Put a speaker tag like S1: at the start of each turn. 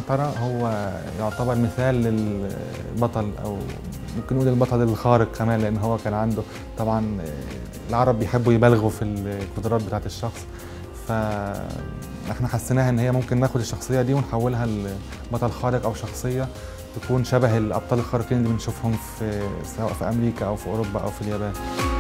S1: عنترة هو يعتبر مثال للبطل أو ممكن نقول البطل الخارق كمان لأن هو كان عنده طبعا العرب بيحبوا يبالغوا في القدرات بتاعة الشخص فاحنا حسيناها ان هي ممكن ناخد الشخصيه دي ونحولها لبطل خارق او شخصيه تكون شبه الابطال الخارقين اللي بنشوفهم في سواء في امريكا او في اوروبا او في اليابان